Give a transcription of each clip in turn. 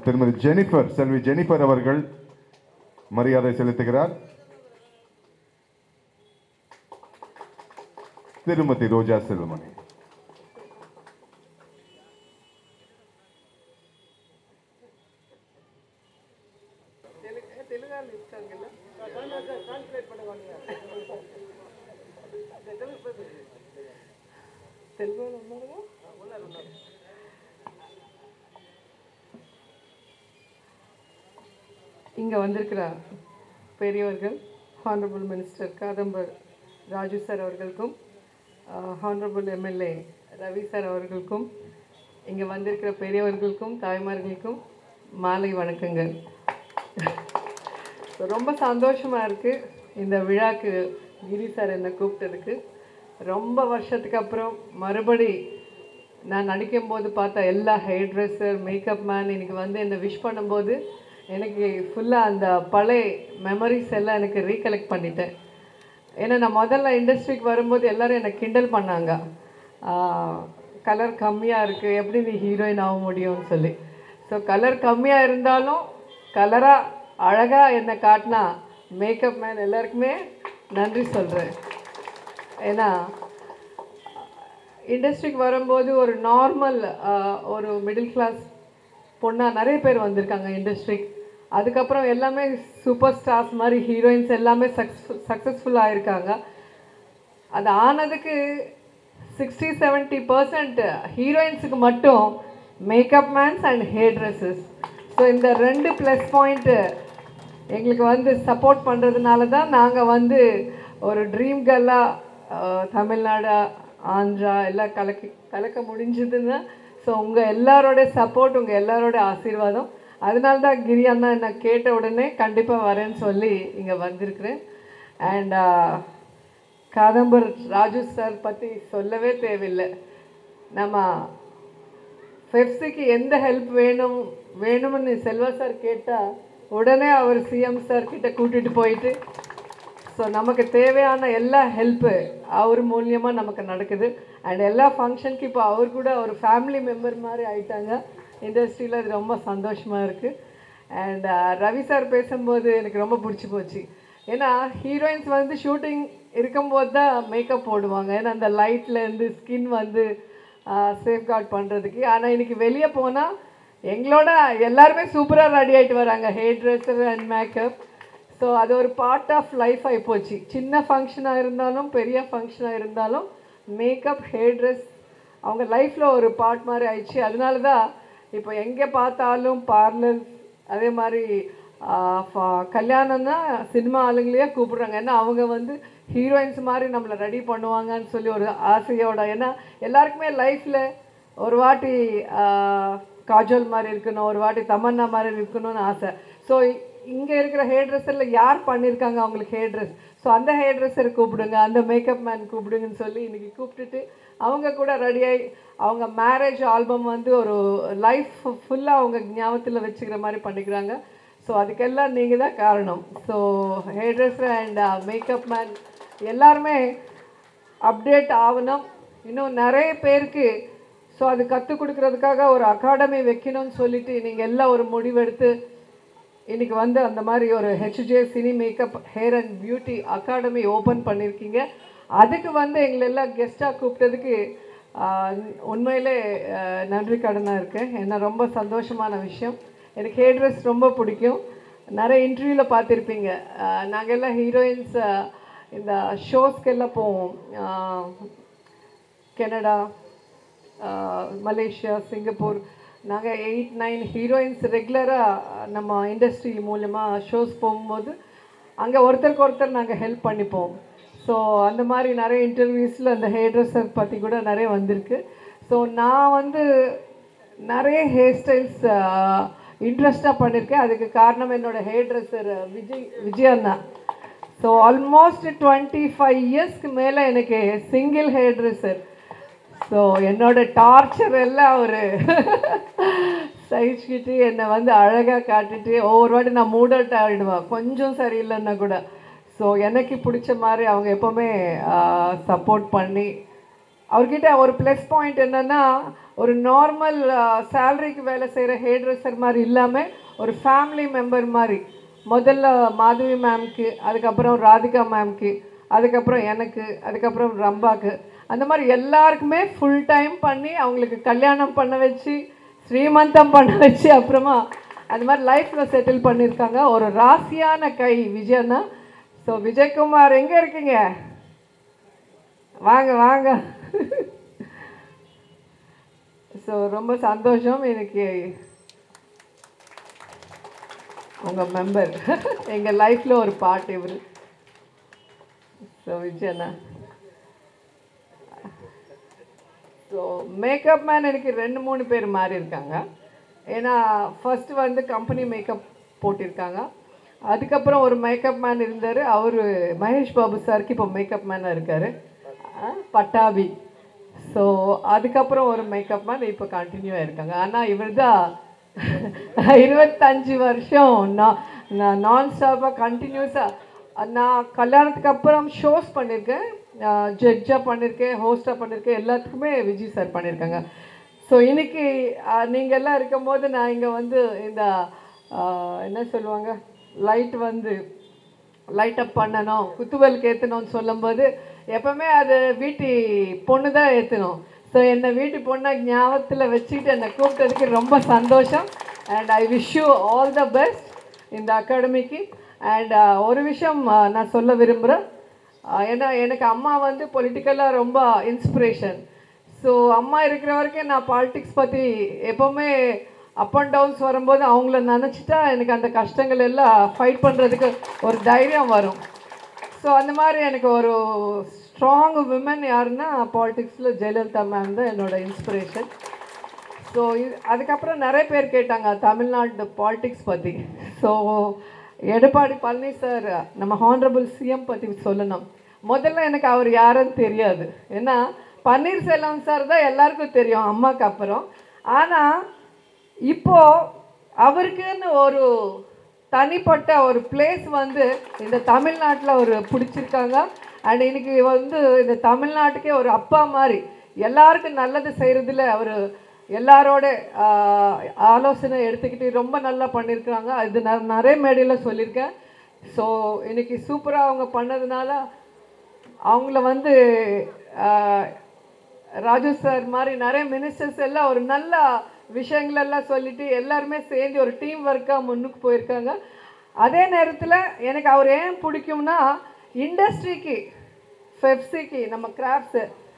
திருமதி ஜெனிஃபர் செல்வி ஜெனிஃபர் அவர்கள் மரியாதை செலுத்துகிறார் திருமதி ரோஜா செல்வமணி இங்கே வந்திருக்கிற பெரியவர்கள் honourable minister Kadambur Raju sir அவர்களுக்கும் ஹானரபிள் எம்எல்ஏ ரவி சார் அவர்களுக்கும் இங்கே வந்திருக்கிற பெரியவர்களுக்கும் தாய்மார்களுக்கும் மாலை வணக்கங்கள் So, ரொம்ப சந்தோஷமாக இருக்குது இந்த விழாக்கு கிரி சார் என்னை கூப்பிட்டதுக்கு ரொம்ப வருஷத்துக்கு அப்புறம் மறுபடி நான் நடிக்கும்போது பார்த்த எல்லா ஹேர் ட்ரெஸ்ஸர் மேக்கப் மேன் இன்னைக்கு வந்து என்னை விஷ் பண்ணும்போது எனக்கு ஃபுல்லாக அந்த பழைய மெமரிஸ் எல்லாம் எனக்கு ரீகலெக்ட் பண்ணிட்டேன் ஏன்னா நான் முதல்ல இண்டஸ்ட்ரிக்கு வரும்போது எல்லாரும் என்னை கிண்டல் பண்ணாங்க கலர் கம்மியாக இருக்குது எப்படி நீ ஹீரோயின் ஆக முடியும்னு சொல்லி ஸோ கலர் கம்மியாக இருந்தாலும் கலராக அழகாக என்னை காட்டினா மேக்கப் மேன் எல்லாருக்குமே நன்றி சொல்கிறேன் ஏன்னா இண்டஸ்ட்ரிக்கு வரும்போது ஒரு நார்மல் ஒரு மிடில் கிளாஸ் பொண்ணாக நிறைய பேர் வந்திருக்காங்க இண்டஸ்ட்ரிக்கு அதுக்கப்புறம் எல்லாமே சூப்பர் ஸ்டார்ஸ் மாதிரி ஹீரோயின்ஸ் எல்லாமே சக்ஸ் சக்ஸஸ்ஃபுல்லாக இருக்காங்க அது ஆனதுக்கு சிக்ஸ்டி செவன்ட்டி பர்சன்ட் ஹீரோயின்ஸுக்கு மட்டும் makeup mans and hair dressers so இந்த ரெண்டு ப்ளஸ் பாயிண்ட்டு எங்களுக்கு வந்து சப்போர்ட் பண்ணுறதுனால தான் நாங்கள் வந்து ஒரு ட்ரீம் கேர்லாக தமிழ்நாடு ஆந்திரா எல்லாம் கலக்கி கலக்க முடிஞ்சதுன்னா ஸோ உங்கள் எல்லாரோட சப்போர்ட் உங்கள் எல்லாரோட ஆசீர்வாதம் அதனால தான் கிரி அண்ணா என்னை கேட்ட உடனே கண்டிப்பாக வரேன்னு சொல்லி இங்கே வந்திருக்கிறேன் அண்ட் காதம்பர் ராஜு சார் பற்றி சொல்லவே தேவையில்லை நம்ம பெப்சிக்கு எந்த ஹெல்ப் வேணும் வேணும்னு செல்வா சார் கேட்டால் உடனே அவர் சிஎம் சார் கிட்ட கூட்டிகிட்டு போயிட்டு ஸோ நமக்கு தேவையான எல்லா ஹெல்ப்பு அவர் மூலியமாக நமக்கு நடக்குது அண்ட் எல்லா ஃபங்க்ஷனுக்கு இப்போ அவர் கூட ஒரு ஃபேமிலி மெம்பர் மாதிரி ஆயிட்டாங்க இண்டஸ்ட்ரியில் இது ரொம்ப சந்தோஷமாக இருக்குது அண்ட் ரவி சார் பேசும்போது எனக்கு ரொம்ப பிடிச்சி போச்சு ஏன்னா ஹீரோயின்ஸ் வந்து ஷூட்டிங் இருக்கும்போது தான் மேக்கப் போடுவாங்க ஏன்னா அந்த லைட்லேருந்து ஸ்கின் வந்து சேஃப்கார்ட் பண்ணுறதுக்கு ஆனால் இன்னைக்கு வெளியே போனால் எங்களோட எல்லாருமே சூப்பராக ரெடி ஆகிட்டு வராங்க hair dresser and makeup so அது ஒரு பார்ட் ஆஃப் லைஃப் ஆகிப்போச்சு சின்ன ஃபங்க்ஷனாக இருந்தாலும் பெரிய ஃபங்க்ஷனாக இருந்தாலும் மேக்கப் ஹேர் ட்ரெஸ் அவங்க லைஃப்பில் ஒரு பார்ட் மாதிரி ஆயிடுச்சு அதனால தான் இப்போ எங்கே பார்த்தாலும் பார்லர் அதே மாதிரி கல்யாணம்னா சினிமா ஆளுங்களையே கூப்பிடுறாங்க ஏன்னா அவங்க வந்து ஹீரோயின்ஸ் மாதிரி நம்மளை ரெடி பண்ணுவாங்கன்னு சொல்லி ஒரு ஆசையோட ஏன்னா எல்லாருக்குமே லைஃப்பில் ஒரு வாட்டி காஜோல் மாதிரி இருக்கணும் ஒரு வாட்டி தமன்னா மாதிரி இருக்கணும்னு ஆசை ஸோ இங்கே இருக்கிற ஹேர் ட்ரெஸ்ஸரில் யார் பண்ணியிருக்காங்க அவங்களுக்கு ஹேர் ட்ரெஸ் ஸோ அந்த ஹேர் ட்ரெஸ்ஸர் கூப்பிடுங்க அந்த மேக்கப் மேன் கூப்பிடுங்கன்னு சொல்லி இன்றைக்கி கூப்பிட்டுட்டு அவங்க கூட ரெடியாகி அவங்க மேரேஜ் ஆல்பம் வந்து ஒரு லைஃப் ஃபுல்லாக அவங்க ஞாபகத்தில் வச்சுக்கிற மாதிரி பண்ணிக்கிறாங்க ஸோ அதுக்கெல்லாம் நீங்கள் தான் காரணம் so hair dresser and makeup man எல்லாருமே அப்டேட் ஆகணும் இன்னும் நிறைய பேருக்கு ஸோ அது கற்றுக் கொடுக்கறதுக்காக ஒரு அகாடமி வைக்கணும்னு சொல்லிட்டு நீங்கள் எல்லாம் ஒரு முடிவெடுத்து இன்றைக்கி வந்து அந்த மாதிரி ஒரு HJ cine makeup hair and beauty academy open பண்ணியிருக்கீங்க அதுக்கு வந்து எங்களை எல்லாம் கெஸ்ட்டாக கூப்பிட்டதுக்கு உண்மையிலே நன்றி கடனாக இருக்கேன் ஏன்னா ரொம்ப சந்தோஷமான விஷயம் எனக்கு ஹேர் ட்ரெஸ் ரொம்ப பிடிக்கும் நிறைய இன்டர்வியூவில் பார்த்துருப்பீங்க நாங்கள் எல்லாம் ஹீரோயின்ஸ் இந்த ஷோஸ்க்கெல்லாம் போவோம் கனடா மலேசியா சிங்கப்பூர் நாங்கள் எயிட் நைன் ஹீரோயின்ஸ் ரெகுலராக நம்ம இண்டஸ்ட்ரி மூலமாக ஷோஸ் போகும்போது அங்கே ஒருத்தருக்கு ஒருத்தர் நாங்கள் ஹெல்ப் பண்ணிப்போம் ஸோ அந்த மாதிரி நிறைய இன்டர்வியூஸில் அந்த ஹேர் ட்ரெஸ்ஸர் பற்றி கூட நிறைய வந்திருக்கு ஸோ நான் வந்து நிறைய ஹேர் ஸ்டைல்ஸ் இன்ட்ரெஸ்டாக பண்ணியிருக்கேன் அதுக்கு காரணம் என்னோடய ஹேர் ட்ரெஸ்ஸர் விஜய் விஜய் அண்ணா ஸோ ஆல்மோஸ்ட் டுவெண்ட்டி ஃபைவ் இயர்ஸ்க்கு மேலே எனக்கு சிங்கிள் ஹேர் ட்ரெஸ்ஸர் ஸோ என்னோட டார்ச்சர் எல்லாம் அவர் சகிச்சுக்கிட்டு என்னை வந்து அழகாக காட்டிட்டு ஒவ்வொரு வாட்டி நான் மூட் அவுட் ஆகிடுவேன் கொஞ்சம் சரியில்லைன்னா கூட ஸோ எனக்கு பிடிச்ச மாதிரி அவங்க எப்போவுமே சப்போர்ட் பண்ணி அவர்கிட்ட ஒரு ப்ளஸ் பாயிண்ட் என்னன்னா ஒரு நார்மல் சேலரிக்கு வேலை செய்கிற ஹேர் ட்ரெஸ்ஸர் மாதிரி இல்லாமல் ஒரு ஃபேமிலி மெம்பர் மாதிரி முதல்ல மாதவி மேம்க்கு அதுக்கப்புறம் ராதிகா மேம்க்கு அதுக்கப்புறம் எனக்கு அதுக்கப்புறம் ரம்பாக்கு அந்த மாதிரி எல்லாருக்குமே ஃபுல் டைம் பண்ணி அவங்களுக்கு கல்யாணம் பண்ண வச்சு ஸ்ரீமந்தம் பண்ண வச்சு அப்புறமா அந்த மாதிரி லைஃப்பில் செட்டில் பண்ணியிருக்காங்க ஒரு ராசியான கை விஜயண்ணா ஸோ விஜயகுமார் எங்கே இருக்கீங்க வாங்க வாங்க ஸோ ரொம்ப சந்தோஷம் எனக்கு உங்கள் மெம்பர் எங்கள் லைஃப்பில் ஒரு பார்ட் இவர் ஸோ விஜயண்ணா ஸோ மேக்கப் மேன் எனக்கு ரெண்டு மூணு பேர் மாறி இருக்காங்க ஏன்னா ஃபர்ஸ்ட் வந்து கம்பெனி மேக்கப் போட்டிருக்காங்க அதுக்கப்புறம் ஒரு மேக்கப் மேன் இருந்தார் அவர் மகேஷ் பாபு சாருக்கு இப்போ மேக்கப் மேனாக இருக்கார் பட்டாபி ஸோ அதுக்கப்புறம் ஒரு மேக்கப் மேன் இப்போ கண்டினியூவாக இருக்காங்க ஆனால் இவர் தான் இருபத்தஞ்சு வருஷம் நான் நான் நான் ஸ்டாப்பாக கண்டினியூஸாக நான் கல்யாணத்துக்கு அப்புறம் ஷோஸ் பண்ணியிருக்கேன் ஜட்ஜாக பண்ணியிருக்கேன் ஹோஸ்டாக பண்ணியிருக்கேன் எல்லாத்துக்குமே விஜய் சார் பண்ணியிருக்காங்க ஸோ இன்னைக்கு அஹ், நீங்க எல்லாம் இருக்கும்போது நான் இங்கே வந்து இந்த அஹ், என்ன சொல்லுவாங்க லைட் வந்து லைட் அப் பண்ணணும் குத்துவலுக்கு ஏற்றணும்னு சொல்லும்போது எப்பவுமே அது வீட்டு பொண்ணு தான் ஏற்றணும் ஸோ என்னை வீட்டு பொண்ணை ஞாபகத்தில் வச்சுக்கிட்டு என்னை கூப்பிட்டதுக்கு ரொம்ப சந்தோஷம் and I wish you all the best இந்த அகாடமிக்கு அண்ட் ஒரு விஷயம் அஹ், நான் சொல்ல விரும்புகிறேன் ஏன்னா எனக்கு அம்மா வந்து பொலிட்டிக்கலாக ரொம்ப இன்ஸ்பிரேஷன் ஸோ அம்மா இருக்கிற வரைக்கும் நான் பாலிடிக்ஸ் பற்றி எப்போவுமே அப் அண்ட் டவுன்ஸ் வரும்போது அவங்கள நினச்சிட்டா எனக்கு அந்த கஷ்டங்கள் எல்லாம் ஃபைட் பண்ணுறதுக்கு ஒரு தைரியம் வரும் ஸோ அந்த மாதிரி எனக்கு ஒரு ஸ்ட்ராங் விமன் யாருன்னா பாலிடிக்ஸில் ஜெயலலிதா மேம் தான் என்னோட இன்ஸ்பிரேஷன் ஸோ அதுக்கப்புறம் நிறைய பேர் கேட்டாங்க தமிழ்நாடு பாலிடிக்ஸ் பற்றி ஸோ எடப்பாடி பழனி சார் நம்ம ஹானரபிள் சிஎம் பற்றி சொல்லணும் முதல்ல எனக்கு அவர் யாருன்னு தெரியாது ஏன்னா பன்னீர்செல்வம் சார் தான் எல்லாருக்கும் தெரியும் அம்மாக்கு அப்புறம் ஆனால் இப்போ அவருக்குன்னு ஒரு தனிப்பட்ட ஒரு பிளேஸ் வந்து இந்த தமிழ்நாட்டில் ஒரு பிடிச்சிருக்காங்க அண்ட் இன்னைக்கு வந்து இந்த தமிழ்நாட்டுக்கே ஒரு அப்பா மாதிரி எல்லாருக்கும் நல்லது செய்கிறதுல அவர் எல்லாரோட ஆஹ், ஆலோசனை எடுத்துக்கிட்டு ரொம்ப நல்லா பண்ணியிருக்காங்க இது நான் நிறைய மேடையில் சொல்லியிருக்கேன் ஸோ இன்னைக்கு சூப்பராக அவங்க பண்ணதுனால அவங்கள வந்து ஆஹ், ராஜு சார் மாதிரி நிறைய மினிஸ்டர்ஸ் எல்லாம் ஒரு நல்ல விஷயங்கள் எல்லாம் சொல்லிட்டு எல்லாருமே சேர்ந்து ஒரு டீம் ஒர்க்காக முன்னுக்கு போயிருக்காங்க அதே நேரத்தில் எனக்கு அவர் ஏன் பிடிக்கும்னா இண்டஸ்ட்ரிக்கு ஃபெப்சிக்கு நம்ம கிராஃப்ட்ஸு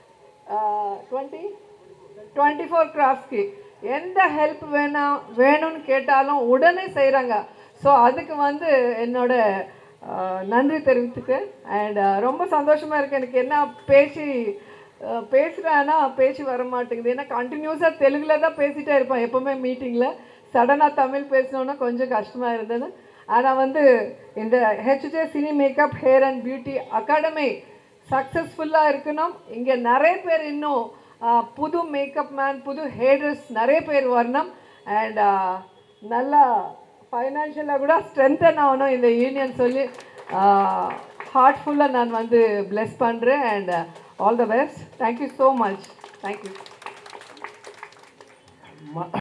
டுவெண்ட்டி டுவெண்ட்டி ஃபோர் கிராஃப்ட்ஸ்க்கு எந்த ஹெல்ப் வேணாம் வேணும்னு கேட்டாலும் உடனே செய்கிறாங்க ஸோ அதுக்கு வந்து என்னோட ஆஹ், நன்றி தெரிவித்துக்கிறேன் அண்ட் ரொம்ப சந்தோஷமாக இருக்குது எனக்கு என்ன பேச்சு ஆஹ், பேசுகிறேன்னா பேச்சு வர மாட்டேங்குது ஏன்னா கண்டினியூஸாக தெலுங்கில் தான் பேசிகிட்டே இருப்பேன் எப்போவுமே மீட்டிங்கில் சடனாக தமிழ் பேசணுன்னா கொஞ்சம் கஷ்டமாக இருந்தது ஆனால் வந்து இந்த HJ cine makeup hair and beauty academy சக்ஸஸ்ஃபுல்லாக இருக்கணும் இங்கே நிறைய பேர் இன்னும் ஆஹ், புது மேக்கப் மேன் புது ஹேர்ட்ரெஸ் நிறைய பேர் வரணும் அண்ட் நல்லா ஃபைனான்ஷியலாக கூட ஸ்ட்ரென்தன் ஆகணும் இந்த யூனியன் சொல்லி ஹார்ட்ஃபுல்லாக நான் வந்து bless பண்ணுறேன் and all the best thank you so much thank you